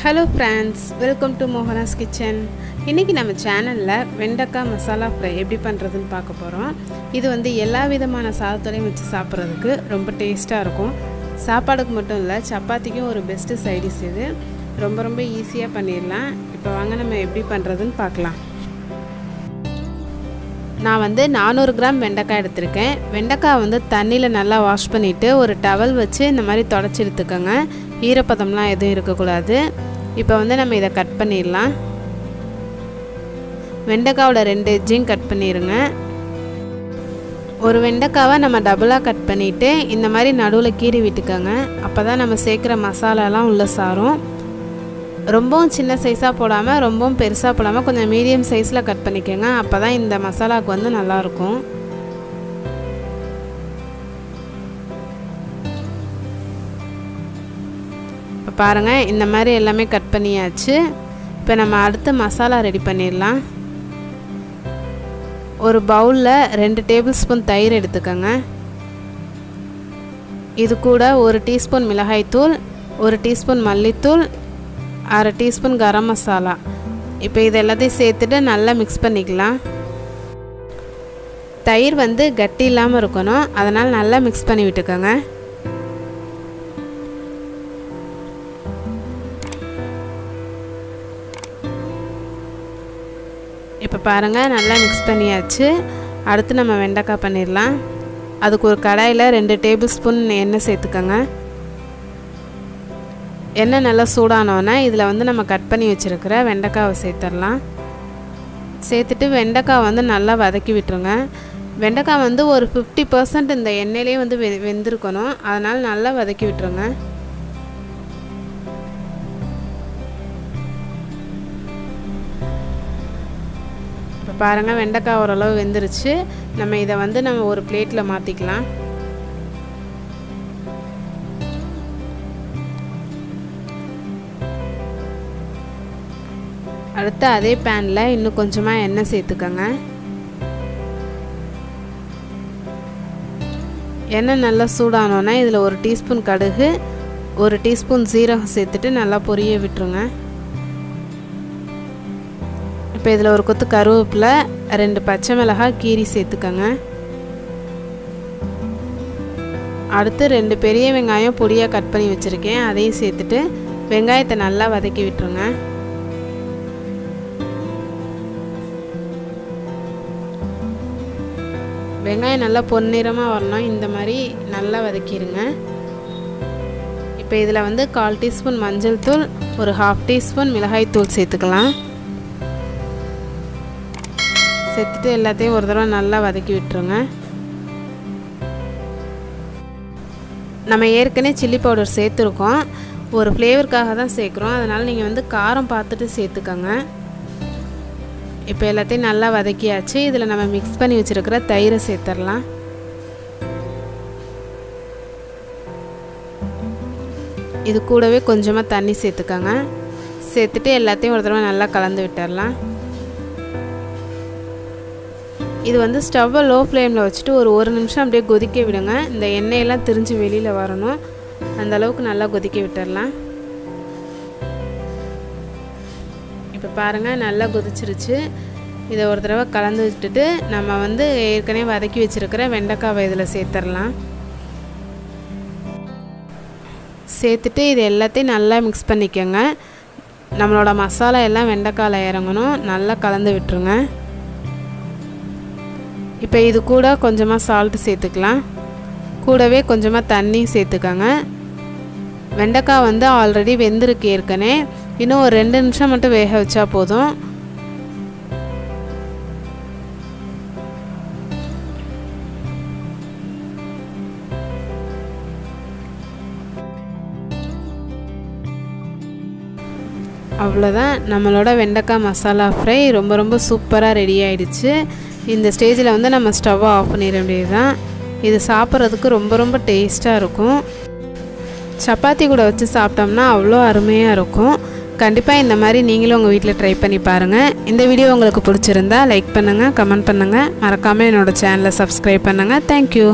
hello friends welcome to Mohana's kitchen இன்றைக்கி நம்ம சேனலில் வெண்டைக்காய் மசாலா ஃப்ரை எப்படி பண்ணுறதுன்னு பார்க்க போகிறோம் இது வந்து எல்லா விதமான சாதத்தோடையும் வச்சு சாப்பிட்றதுக்கு ரொம்ப டேஸ்ட்டாக இருக்கும் சாப்பாடுக்கு மட்டும் இல்லை சப்பாத்திக்கும் ஒரு பெஸ்ட்டு சைடிஷ் இது ரொம்ப ரொம்ப ஈஸியாக பண்ணிடலாம் இப்போ வாங்க நம்ம எப்படி பண்ணுறதுன்னு பார்க்கலாம் நான் வந்து நானூறு கிராம் வெண்டைக்காய் எடுத்திருக்கேன் வெண்டைக்காய் வந்து தண்ணியில் நல்லா வாஷ் பண்ணிவிட்டு ஒரு டவல் வச்சு இந்த மாதிரி தொடச்சி எடுத்துக்கோங்க ஈரப்பதம்லாம் எதுவும் இருக்கக்கூடாது இப்போ வந்து நம்ம இதை கட் பண்ணிடலாம் வெண்டைக்காவோட ரெண்டு எஜ்ஜையும் கட் பண்ணிடுங்க ஒரு வெண்டைக்காவை நம்ம டபுளாக கட் பண்ணிவிட்டு இந்த மாதிரி நடுவில் கீறி விட்டுக்கோங்க அப்போ தான் நம்ம சேர்க்குற மசாலாலாம் உள்ளே சாரும் ரொம்பவும் சின்ன சைஸாக போடாமல் ரொம்பவும் பெருசாக போடாமல் கொஞ்சம் மீடியம் சைஸில் கட் பண்ணிக்கோங்க அப்போ தான் இந்த மசாலாவுக்கு வந்து நல்லாயிருக்கும் இப்போ பாருங்கள் இந்த மாதிரி எல்லாமே கட் பண்ணியாச்சு இப்போ நம்ம அடுத்து மசாலா ரெடி பண்ணிடலாம் ஒரு பவுலில் ரெண்டு டேபிள் ஸ்பூன் தயிர் எடுத்துக்கோங்க இது கூட ஒரு டீஸ்பூன் மிளகாய்த்தூள் ஒரு டீஸ்பூன் மல்லித்தூள் அரை டீஸ்பூன் கரம் மசாலா இப்போ இது எல்லாத்தையும் சேர்த்துட்டு நல்லா மிக்ஸ் பண்ணிக்கலாம் தயிர் வந்து கட்டி இல்லாமல் இருக்கணும் அதனால் நல்லா மிக்ஸ் பண்ணி விட்டுக்கோங்க இப்போ பாருங்கள் நல்லா மிக்ஸ் பண்ணியாச்சு அடுத்து நம்ம வெண்டைக்காய் பண்ணிடலாம் அதுக்கு ஒரு கடாயில் ரெண்டு டேபிள் ஸ்பூன் எண்ணெய் சேர்த்துக்கோங்க எண்ணெய் நல்லா சூடானோன்னே இதில் வந்து நம்ம கட் பண்ணி வச்சுருக்கிற வெண்டைக்காவை சேர்த்துடலாம் சேர்த்துட்டு வெண்டைக்காய் வந்து நல்லா வதக்கி விட்டுருங்க வெண்டைக்காய் வந்து ஒரு ஃபிஃப்டி பர்சன்ட் இந்த எண்ணெயிலே வந்து வெ வெந்திருக்கணும் அதனால் நல்லா வதக்கி விட்டுருங்க இப்போ பாருங்கள் வெண்டைக்காய் ஓரளவு வெந்துருச்சு நம்ம இதை வந்து நம்ம ஒரு பிளேட்டில் மாற்றிக்கலாம் அடுத்து அதே பேனில் இன்னும் கொஞ்சமாக எண்ணெய் சேர்த்துக்கோங்க எண்ணெய் நல்லா சூடானோன்னா இதில் ஒரு டீஸ்பூன் கடுகு ஒரு டீஸ்பூன் சீரகம் சேர்த்துட்டு நல்லா பொரிய விட்டுருங்க இப்போ இதில் ஒரு கொத்து கருவேப்பிலை ரெண்டு பச்சை மிளகாய் கீரி சேர்த்துக்கோங்க அடுத்து ரெண்டு பெரிய வெங்காயம் பொடியாக கட் பண்ணி வச்சுருக்கேன் அதையும் சேர்த்துட்டு வெங்காயத்தை நல்லா வதக்கி விட்டுருங்க வெங்காயம் நல்லா பொன்னிறமாக வரணும் இந்த மாதிரி நல்லா வதக்கிடுங்க இப்போ இதில் வந்து கால் டீஸ்பூன் மஞ்சள் தூள் ஒரு ஹாஃப் டீஸ்பூன் மிளகாய் தூள் சேர்த்துக்கலாம் சேர்த்துட்டு எல்லாத்தையும் ஒரு தடவை நல்லா வதக்கி விட்டுருங்க நம்ம ஏற்கனவே சில்லி பவுடர் சேர்த்துருக்கோம் ஒரு ஃப்ளேவருக்காக தான் சேர்க்குறோம் அதனால் நீங்கள் வந்து காரம் பார்த்துட்டு சேர்த்துக்கோங்க இப்போ எல்லாத்தையும் நல்லா வதக்கியாச்சு இதில் நம்ம மிக்ஸ் பண்ணி வச்சுருக்கிற தயிரை சேர்த்துடலாம் இது கூடவே கொஞ்சமாக தண்ணி சேர்த்துக்கோங்க சேர்த்துட்டு எல்லாத்தையும் ஒரு தடவை நல்லா கலந்து விட்டுடலாம் இது வந்து ஸ்டவ்வை லோ ஃப்ளேமில் வச்சுட்டு ஒரு ஒரு நிமிஷம் அப்படியே கொதிக்க விடுங்க இந்த எண்ணெயெல்லாம் திரிஞ்சு வெளியில் வரணும் அந்த அளவுக்கு நல்லா கொதிக்க விட்டுடலாம் இப்போ பாருங்கள் நல்லா கொதிச்சிருச்சு இதை ஒரு தடவை கலந்து விட்டுட்டு நம்ம வந்து ஏற்கனவே வதக்கி வச்சுருக்கிற வெண்டைக்காவை இதில் சேர்த்துடலாம் சேர்த்துட்டு இது எல்லாத்தையும் நல்லா மிக்ஸ் பண்ணிக்கோங்க நம்மளோட மசாலா எல்லாம் வெண்டைக்காயில் இறங்கணும் நல்லா கலந்து விட்டுருங்க இப்போ இது கூட கொஞ்சமாக சால்ட்டு சேர்த்துக்கலாம் கூடவே கொஞ்சமாக தண்ணி சேர்த்துக்கோங்க வெண்டைக்காய் வந்து ஆல்ரெடி வெந்திருக்கு ஏற்கனவே இன்னும் ஒரு ரெண்டு நிமிஷம் மட்டும் வேக வச்சா போதும் அவ்வளோதான் நம்மளோட வெண்டைக்காய் மசாலா ஃப்ரை ரொம்ப ரொம்ப சூப்பராக ரெடி ஆயிடுச்சு இந்த ஸ்டேஜில் வந்து நம்ம ஸ்டவ்வை ஆஃப் பண்ணிட வேண்டியது தான் இது சாப்பிட்றதுக்கு ரொம்ப ரொம்ப டேஸ்ட்டாக இருக்கும் சப்பாத்தி கூட வச்சு சாப்பிட்டோம்னா அவ்வளோ அருமையாக இருக்கும் கண்டிப்பாக இந்த மாதிரி நீங்களும் உங்கள் வீட்டில் ட்ரை பண்ணி பாருங்கள் இந்த வீடியோ உங்களுக்கு பிடிச்சிருந்தா லைக் பண்ணுங்கள் கமெண்ட் பண்ணுங்கள் மறக்காமல் என்னோடய சேனலை சப்ஸ்கிரைப் பண்ணுங்கள் தேங்க்யூ